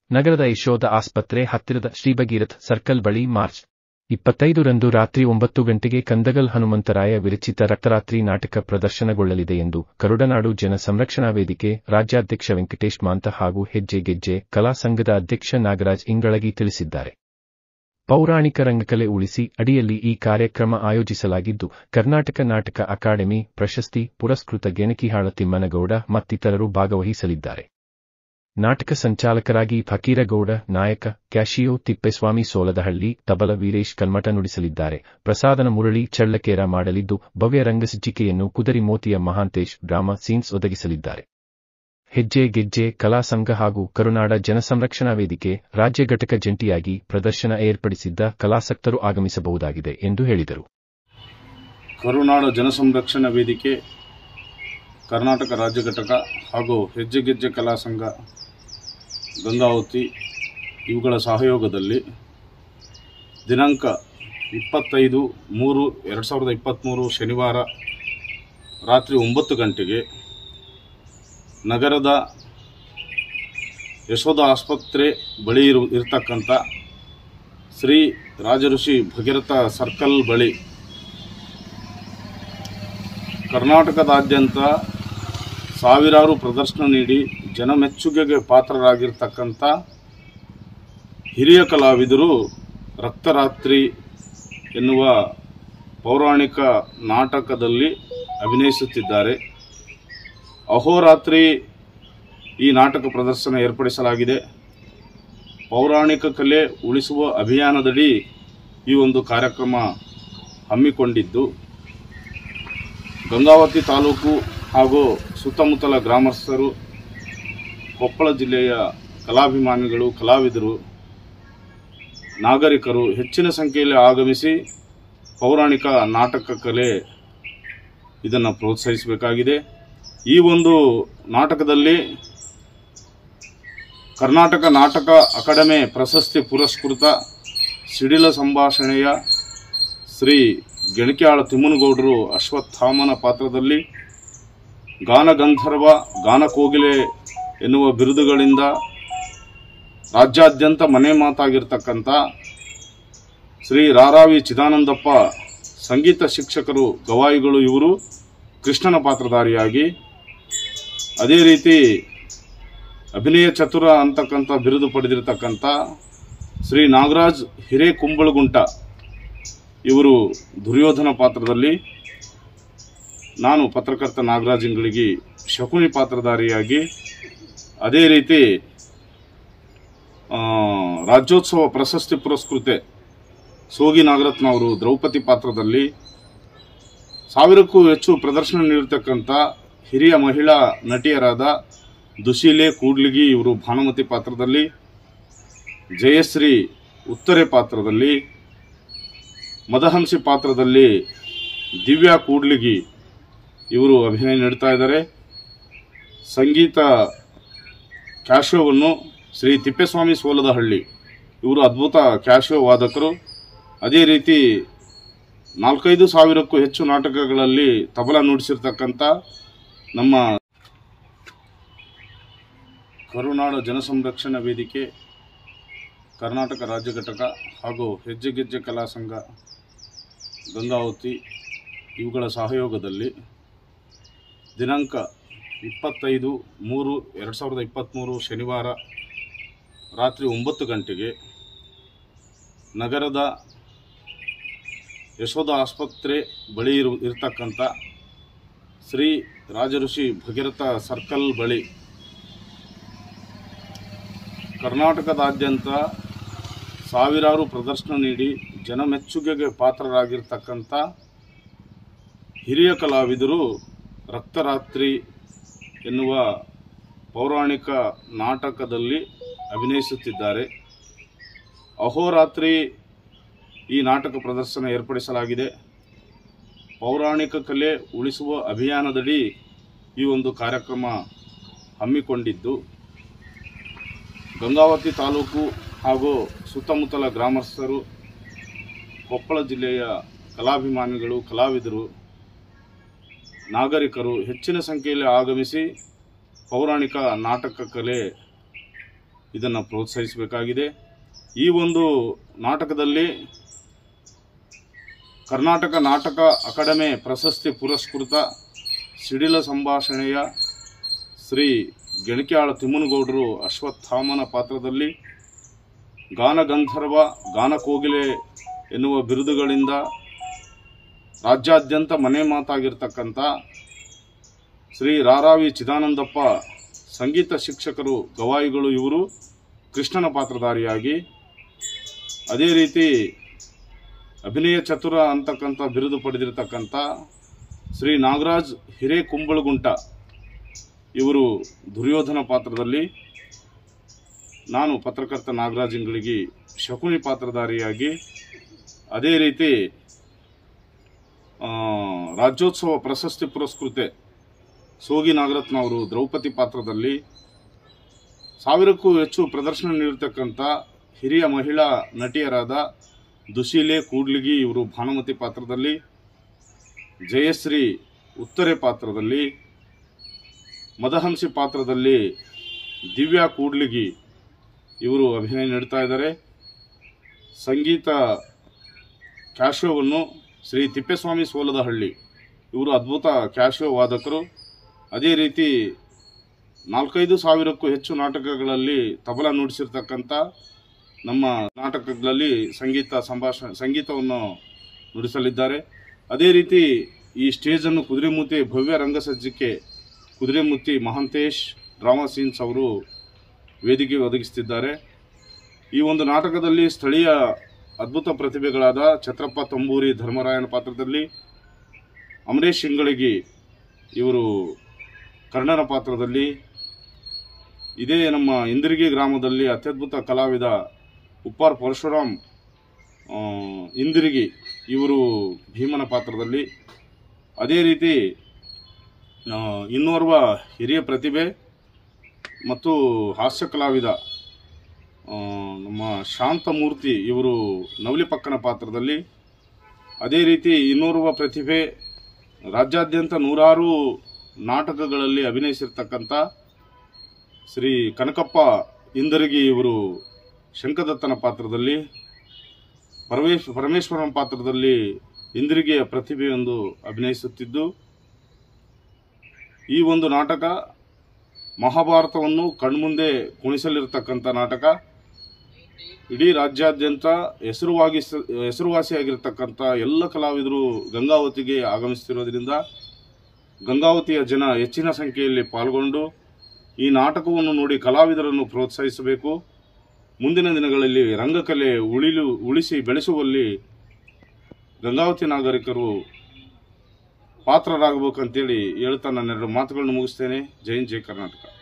ನಗರದ ಯಶೋಧ ಆಸ್ಪತ್ರೆ ಹತ್ತಿರದ ಶ್ರೀಭಗೀರಥ್ ಸರ್ಕಲ್ ಬಳಿ ಮಾರ್ಚ್ ಇಪ್ಪತ್ತೈದರಂದು ರಾತ್ರಿ ಒಂಬತ್ತು ಗಂಟೆಗೆ ಕಂದಗಲ್ ಹನುಮಂತರಾಯ ವಿರಚಿತ ರಕ್ತರಾತ್ರಿ ನಾಟಕ ಪ್ರದರ್ಶನಗೊಳ್ಳಲಿದೆ ಎಂದು ಕರುಡನಾಡು ಜನ ಸಂರಕ್ಷಣಾ ವೇದಿಕೆ ರಾಜ್ಯಾಧ್ಯಕ್ಷ ವೆಂಕಟೇಶ್ ಮಾಂತ ಹಾಗೂ ಹೆಜ್ಜೆ ಗೆಜ್ಜೆ ಕಲಾ ಸಂಘದ ಅಧ್ಯಕ್ಷ ನಾಗರಾಜ್ ಇಂಗಳಗಿ ತಿಳಿಸಿದ್ದಾರೆ ಪೌರಾಣಿಕ ರಂಗಕಲೆ ಉಳಿಸಿ ಅಡಿಯಲ್ಲಿ ಈ ಕಾರ್ಯಕ್ರಮ ಆಯೋಜಿಸಲಾಗಿದ್ದು ಕರ್ನಾಟಕ ನಾಟಕ ಅಕಾಡೆಮಿ ಪ್ರಶಸ್ತಿ ಪುರಸ್ಕೃತ ಗೆಣಕಿಹಾಳ ತಿಮ್ಮನಗೌಡ ಮತ್ತಿತರರು ಭಾಗವಹಿಸಲಿದ್ದಾರೆ ನಾಟಕ ಸಂಚಾಲಕರಾಗಿ ಫಕೀರಗೌಡ ನಾಯಕ ಕ್ಯಾಶಿಯೋ ತಿಪ್ಪೇಸ್ವಾಮಿ ಸೋಲದಹಳ್ಳಿ ತಬಲ ವೀರೇಶ್ ಕಲ್ಮಠ ನುಡಿಸಲಿದ್ದಾರೆ ಪ್ರಸಾದನ ಮುರಳಿ ಚಳ್ಳಕೇರ ಮಾಡಲಿದ್ದು ಭವ್ಯ ರಂಗಸಜ್ಜಿಕೆಯನ್ನು ಕುದರಿ ಮೋತಿಯ ಮಹಾಂತೇಶ್ ಡ್ರಾಮಾ ಸೀನ್ಸ್ ಒದಗಿಸಲಿದ್ದಾರೆ ಹೆಜ್ಜೆ ಗೆಜ್ಜೆ ಕಲಾ ಸಂಘ ಹಾಗೂ ಕರುನಾಡ ಜನಸಂರಕ್ಷಣಾ ವೇದಿಕೆ ರಾಜ್ಯ ಘಟಕ ಜಂಟಿಯಾಗಿ ಪ್ರದರ್ಶನ ಏರ್ಪಡಿಸಿದ್ದ ಕಲಾಸಕ್ತರು ಆಗಮಿಸಬಹುದಾಗಿದೆ ಎಂದು ಹೇಳಿದರು ಕರುನಾಡ ಜನಸಂರಕ್ಷಣಾ ವೇದಿಕೆ ಕರ್ನಾಟಕ ರಾಜ್ಯ ಘಟಕ ಹಾಗೂ ಹೆಜ್ಜೆ ಗೆಜ್ಜೆ ಕಲಾ ಸಂಘ ಗಂಗಾವತಿ ಇವುಗಳ ಸಹಯೋಗದಲ್ಲಿ ದಿನಾಂಕ ಇಪ್ಪತ್ತೈದು ಮೂರು ಎರಡು ಸಾವಿರದ ಇಪ್ಪತ್ತ್ಮೂರು ಶನಿವಾರ ರಾತ್ರಿ ಒಂಬತ್ತು ಗಂಟೆಗೆ ನಗರದ ಯಶೋಧ ಆಸ್ಪತ್ರೆ ಬಳಿ ಇರು ಇರತಕ್ಕಂಥ ಶ್ರೀ ರಾಜಋಷಿ ಭಗೀರಥ ಸರ್ಕಲ್ ಬಳಿ ಕರ್ನಾಟಕದಾದ್ಯಂತ ಸಾವಿರಾರು ಪ್ರದರ್ಶನ ನೀಡಿ ಜನಮೆಚ್ಚುಗೆಗೆ ಪಾತ್ರರಾಗಿರ್ತಕ್ಕಂಥ ಹಿರಿಯ ಕಲಾವಿದರು ರಕ್ತರಾತ್ರಿ ಎನ್ನುವ ಪೌರಾಣಿಕ ನಾಟಕದಲ್ಲಿ ಅಭಿನಯಿಸುತ್ತಿದ್ದಾರೆ ಅಹೋರಾತ್ರಿ ಈ ನಾಟಕ ಪ್ರದರ್ಶನ ಏರ್ಪಡಿಸಲಾಗಿದೆ ಪೌರಾಣಿಕ ಕಲೆ ಉಳಿಸುವ ಅಭಿಯಾನದಡಿ ಈ ಒಂದು ಕಾರ್ಯಕ್ರಮ ಹಮ್ಮಿಕೊಂಡಿದ್ದು ಗಂಗಾವತಿ ತಾಲೂಕು ಹಾಗೂ ಸುತ್ತಮುತ್ತಲ ಗ್ರಾಮಸ್ಥರು ಕೊಪ್ಪಳ ಜಿಲ್ಲೆಯ ಕಲಾಭಿಮಾನಿಗಳು ಕಲಾವಿದರು ನಾಗರಿಕರು ಹೆಚ್ಚಿನ ಸಂಖ್ಯೆಯಲ್ಲಿ ಆಗಮಿಸಿ ಪೌರಾಣಿಕ ನಾಟಕ ಕಲೆ ಇದನ್ನು ಪ್ರೋತ್ಸಾಹಿಸಬೇಕಾಗಿದೆ ಈ ಒಂದು ನಾಟಕದಲ್ಲಿ ಕರ್ನಾಟಕ ನಾಟಕ ಅಕಾಡೆಮಿ ಪ್ರಶಸ್ತಿ ಪುರಸ್ಕೃತ ಸಿಡಿಲ ಸಂಭಾಷಣೆಯ ಶ್ರೀ ಗೆಣಕ್ಯಾಳ ತಿಮ್ಮನಗೌಡರು ಅಶ್ವತ್ಥಾಮನ ಪಾತ್ರದಲ್ಲಿ ಗಾನಗಂಧರ್ವ ಗಾನಕೋಗಿಲೆ ಎನ್ನುವ ಬಿರುದುಗಳಿಂದ ರಾಜ್ಯಾದ್ಯಂತ ಮನೆ ಮಾತಾಗಿರ್ತಕ್ಕಂಥ ಶ್ರೀ ರಾರಾವಿ ಚಿದಾನಂದಪ್ಪ ಸಂಗೀತ ಶಿಕ್ಷಕರು ಗವಾಯಿಗಳು ಇವರು ಕೃಷ್ಣನ ಪಾತ್ರಧಾರಿಯಾಗಿ ಅದೇ ರೀತಿ ಅಭಿನಯ ಚತುರ ಅಂತಕ್ಕಂಥ ಬಿರುದು ಪಡೆದಿರತಕ್ಕಂಥ ಶ್ರೀ ನಾಗರಾಜ್ ಹಿರೇಕುಂಬಳಗುಂಟ ಇವರು ದುರ್ಯೋಧನ ಪಾತ್ರದಲ್ಲಿ ನಾನು ಪತ್ರಕರ್ತ ನಾಗರಾಜ್ ಇಂಗಳಿಗೆ ಶಕುನಿ ಪಾತ್ರಧಾರಿಯಾಗಿ ಅದೇ ರೀತಿ ಆ, ರಾಜ್ಯೋತ್ಸವ ಪ್ರಶಸ್ತಿ ಪುರಸ್ಕೃತೆ ಸೋಗಿ ನಾಗರತ್ನ ಅವರು ದ್ರೌಪದಿ ಪಾತ್ರದಲ್ಲಿ ಸಾವಿರಕ್ಕೂ ಹೆಚ್ಚು ಪ್ರದರ್ಶನ ನೀಡಿರ್ತಕ್ಕಂಥ ಹಿರಿಯ ಮಹಿಳಾ ನಟಿಯರಾದ ದುಶೀಲೆ ಕೂಡ್ಲಿಗಿ ಇವರು ಭಾನುಮತಿ ಪಾತ್ರದಲ್ಲಿ ಜಯಶ್ರೀ ಉತ್ತರೆ ಪಾತ್ರದಲ್ಲಿ ಮದಹಂಸಿ ಪಾತ್ರದಲ್ಲಿ ದಿವ್ಯಾ ಕೂಡ್ಲಿಗಿ ಇವರು ಅಭಿನಯ ನೀಡ್ತಾ ಇದ್ದಾರೆ ಸಂಗೀತ ಕ್ಯಾಶೋವನ್ನು ಶ್ರೀ ತಿಪ್ಪೇಸ್ವಾಮಿ ಸೋಲದಹಳ್ಳಿ ಇವರು ಅದ್ಭುತ ಕ್ಯಾಶೋ ವಾದಕರು ಅದೇ ರೀತಿ ನಾಲ್ಕೈದು ಸಾವಿರಕ್ಕೂ ಹೆಚ್ಚು ನಾಟಕಗಳಲ್ಲಿ ತಬಲ ನುಡಿಸಿರ್ತಕ್ಕಂಥ ನಮ್ಮ ಕರುನಾಡ ಜನಸಂರಕ್ಷಣಾ ವೇದಿಕೆ ಕರ್ನಾಟಕ ರಾಜ್ಯ ಘಟಕ ಹಾಗೂ ಹೆಜ್ಜೆ ಗೆಜ್ಜೆ ಕಲಾ ಸಂಘ ಗಂಗಾವತಿ ಇವುಗಳ ಸಹಯೋಗದಲ್ಲಿ ದಿನಾಂಕ ಇಪ್ಪತ್ತೈದು ಮೂರು ಎರಡು ಸಾವಿರದ ಇಪ್ಪತ್ತ್ಮೂರು ಶನಿವಾರ ರಾತ್ರಿ ಒಂಬತ್ತು ಗಂಟೆಗೆ ನಗರದ ಯಶೋಧ ಆಸ್ಪತ್ರೆ ಬಳಿ ಇರು ಇರತಕ್ಕಂಥ ಶ್ರೀ ರಾಜಋಷಿ ಭಗೀರಥ ಸರ್ಕಲ್ ಬಳಿ ಕರ್ನಾಟಕದಾದ್ಯಂತ ಸಾವಿರಾರು ಪ್ರದರ್ಶನ ನೀಡಿ ಜನಮೆಚ್ಚುಗೆಗೆ ಪಾತ್ರರಾಗಿರ್ತಕ್ಕಂಥ ಹಿರಿಯ ಕಲಾವಿದರು ರಕ್ತರಾತ್ರಿ ಎನ್ನುವ ಪೌರಾಣಿಕ ನಾಟಕದಲ್ಲಿ ಅಭಿನಯಿಸುತ್ತಿದ್ದಾರೆ ಅಹೋರಾತ್ರಿ ಈ ನಾಟಕ ಪ್ರದರ್ಶನ ಏರ್ಪಡಿಸಲಾಗಿದೆ ಪೌರಾಣಿಕ ಕಲೆ ಉಳಿಸುವ ಅಭಿಯಾನದಡಿ ಈ ಒಂದು ಕಾರ್ಯಕ್ರಮ ಹಮ್ಮಿಕೊಂಡಿದ್ದು ಗಂಗಾವತಿ ತಾಲೂಕು ಹಾಗೂ ಸುತ್ತಮುತ್ತಲ ಗ್ರಾಮಸ್ಥರು ಕೊಪ್ಪಳ ಜಿಲ್ಲೆಯ ಕಲಾಭಿಮಾನಿಗಳು ಕಲಾವಿದರು ನಾಗರಿಕರು ಹೆಚ್ಚಿನ ಸಂಖ್ಯೆಯಲ್ಲಿ ಆಗಮಿಸಿ ಪೌರಾಣಿಕ ನಾಟಕ ಕಲೆ ಇದನ್ನು ಪ್ರೋತ್ಸಾಹಿಸಬೇಕಾಗಿದೆ ಈ ಒಂದು ನಾಟಕದಲ್ಲಿ ಕರ್ನಾಟಕ ನಾಟಕ ಅಕಾಡೆಮಿ ಪ್ರಶಸ್ತಿ ಪುರಸ್ಕೃತ ಸಿಡಿಲ ಸಂಭಾಷಣೆಯ ಶ್ರೀ ಗೆಣಕ್ಯಾಳ ತಿಮ್ಮನಗೌಡರು ಅಶ್ವತ್ಥಾಮನ ಪಾತ್ರದಲ್ಲಿ ಗಾನಗಂಧರ್ವ ಗಾನಕೋಗಿಲೆ ಎನ್ನುವ ಬಿರುದುಗಳಿಂದ ರಾಜ್ಯಾದ್ಯಂತ ಮನೆ ಮಾತಾಗಿರ್ತಕ್ಕಂಥ ಶ್ರೀ ರಾರಾವಿ ಚಿದಾನಂದಪ್ಪ ಸಂಗೀತ ಶಿಕ್ಷಕರು ಗವಾಯಿಗಳು ಇವರು ಕೃಷ್ಣನ ಪಾತ್ರಧಾರಿಯಾಗಿ ಅದೇ ರೀತಿ ಅಭಿನಯ ಚತುರ ಅಂತಕ್ಕಂಥ ಬಿರುದು ಪಡೆದಿರತಕ್ಕಂಥ ಶ್ರೀ ನಾಗರಾಜ್ ಹಿರೇಕುಂಬಳಗುಂಟ ಇವರು ದುರ್ಯೋಧನ ಪಾತ್ರದಲ್ಲಿ ನಾನು ಪತ್ರಕರ್ತ ನಾಗರಾಜ್ ಇಂಗಳಿಗೆ ಶಕುನಿ ಪಾತ್ರಧಾರಿಯಾಗಿ ಅದೇ ರೀತಿ ಆ, ರಾಜ್ಯೋತ್ಸವ ಪ್ರಶಸ್ತಿ ಪುರಸ್ಕೃತೆ ಸೋಗಿ ನಾಗರತ್ನ ಅವರು ದ್ರೌಪದಿ ಪಾತ್ರದಲ್ಲಿ ಸಾವಿರಕ್ಕೂ ಹೆಚ್ಚು ಪ್ರದರ್ಶನ ನೀಡಿರ್ತಕ್ಕಂಥ ಹಿರಿಯ ಮಹಿಳಾ ನಟಿಯರಾದ ದುಶೀಲೆ ಕೂಡ್ಲಿಗಿ ಇವರು ಭಾನುಮತಿ ಪಾತ್ರದಲ್ಲಿ ಜಯಶ್ರೀ ಉತ್ತರೆ ಪಾತ್ರದಲ್ಲಿ ಮದಹಂಸಿ ಪಾತ್ರದಲ್ಲಿ ದಿವ್ಯಾ ಕೂಡ್ಲಿಗಿ ಇವರು ಅಭಿನಯ ನೀಡ್ತಾ ಇದ್ದಾರೆ ಸಂಗೀತ ಕ್ಯಾಶೋವನ್ನು ಶ್ರೀ ತಿಪ್ಪೇಸ್ವಾಮಿ ಸೋಲದಹಳ್ಳಿ ಇವರು ಅದ್ಭುತ ಕ್ಯಾಶೋ ವಾದಕರು ಅದೇ ರೀತಿ ನಾಲ್ಕೈದು ಸಾವಿರಕ್ಕೂ ಹೆಚ್ಚು ನಾಟಕಗಳಲ್ಲಿ ತಬಲ ನುಡಿಸಿರ್ತಕ್ಕಂಥ ನಮ್ಮ ನಾಟಕಗಳಲ್ಲಿ ಸಂಗೀತ ಸಂಭಾಷಣೆ ಸಂಗೀತವನ್ನು ನುಡಿಸಲಿದ್ದಾರೆ ಅದೇ ರೀತಿ ಈ ಸ್ಟೇಜನ್ನು ಕುದುರೆಮೂತಿ ಭವ್ಯ ರಂಗಸಜ್ಜಿಕೆ ಕುದುರೆಮೂತಿ ಮಹಾಂತೇಶ್ ಡ್ರಾಮಾ ಸೀನ್ಸ್ ಅವರು ವೇದಿಕೆ ಒದಗಿಸುತ್ತಿದ್ದಾರೆ ಈ ಒಂದು ನಾಟಕದಲ್ಲಿ ಸ್ಥಳೀಯ ಅದ್ಭುತ ಪ್ರತಿಭೆಗಳಾದ ಛತ್ರಪ್ಪ ತಂಬೂರಿ ಧರ್ಮರಾಯನ ಪಾತ್ರದಲ್ಲಿ ಅಮರೇಶ್ ಇಂಗಳಗಿ ಇವರು ಕರ್ಣನ ಪಾತ್ರದಲ್ಲಿ ಇದೇ ನಮ್ಮ ಇಂದಿರ್ಗಿ ಗ್ರಾಮದಲ್ಲಿ ಅತ್ಯದ್ಭುತ ಕಲಾವಿದ ಉಪ್ಪಾರ್ ಪರಶುರಾಮ್ ಆ, ಇಂದಿರ್ಗಿ ಇವರು ಭೀಮನ ಪಾತ್ರದಲ್ಲಿ ಅದೇ ರೀತಿ ಆ, ಇನ್ನೋರ್ವ ಹಿರಿಯ ಪ್ರತಿಭೆ ಮತ್ತು ಹಾಸ್ಯ ಕಲಾವಿದ ಆ, ನಮ್ಮ ಶಾಂತಮೂರ್ತಿ ಇವರು ನವಲಿಪಕ್ಕನ ಪಾತ್ರದಲ್ಲಿ ಅದೇ ರೀತಿ ಇನ್ನೋರ್ವ ಪ್ರತಿಭೆ ರಾಜ್ಯಾದ್ಯಂತ ನೂರಾರು ನಾಟಕಗಳಲ್ಲಿ ಅಭಿನಯಿಸಿರ್ತಕ್ಕಂಥ ಶ್ರೀ ಕನಕಪ್ಪ ಇಂದರಗಿ ಇವರು ಶಂಕದತ್ತನ ಪಾತ್ರದಲ್ಲಿ ಪರಮೇಶ್ ಪರಮೇಶ್ವರನ ಪಾತ್ರದಲ್ಲಿ ಇಂದ್ರಿಗೆಯ ಪ್ರತಿಭೆಯೊಂದು ಅಭಿನಯಿಸುತ್ತಿದ್ದು ಈ ಒಂದು ನಾಟಕ ಮಹಾಭಾರತವನ್ನು ಕಣ್ಮುಂದೆ ಕುಣಿಸಲಿರ್ತಕ್ಕಂಥ ನಾಟಕ ಇಡೀ ರಾಜ್ಯಾದ್ಯಂತ ಹೆಸರುವಾಗಿ ಹೆಸರುವಾಸಿಯಾಗಿರ್ತಕ್ಕಂಥ ಎಲ್ಲ ಕಲಾವಿದರು ಗಂಗಾವತಿಗೆ ಆಗಮಿಸುತ್ತಿರೋದ್ರಿಂದ ಗಂಗಾವತಿಯ ಜನ ಹೆಚ್ಚಿನ ಸಂಖ್ಯೆಯಲ್ಲಿ ಪಾಲ್ಗೊಂಡು ಈ ನಾಟಕವನ್ನು ನೋಡಿ ಕಲಾವಿದರನ್ನು ಪ್ರೋತ್ಸಾಹಿಸಬೇಕು ಮುಂದಿನ ದಿನಗಳಲ್ಲಿ ರಂಗಕಲೆ ಉಳಿಲು ಉಳಿಸಿ ಬೆಳೆಸುವಲ್ಲಿ ಗಂಗಾವತಿ ನಾಗರಿಕರು ಪಾತ್ರರಾಗಬೇಕಂತೇಳಿ ಹೇಳ್ತಾ ನನ್ನೆರಡು ಮಾತುಗಳನ್ನು ಮುಗಿಸ್ತೇನೆ ಜೈ ಹಿಂದ್ ಜೈ ಕರ್ನಾಟಕ